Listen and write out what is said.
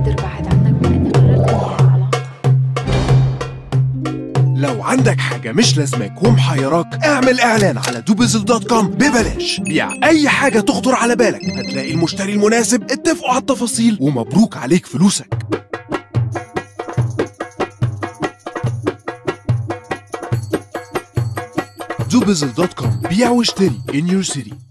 قادر بعد عنك بما إني قررت إنهي العلاقة لو عندك حاجة مش لازماك ومحيراك اعمل اعلان على دوبيزل دوت كوم ببلاش بيع اي حاجة تخطر على بالك هتلاقي المشتري المناسب اتفقوا على التفاصيل ومبروك عليك فلوسك دوبيزل دوت كوم بيع واشتري in your city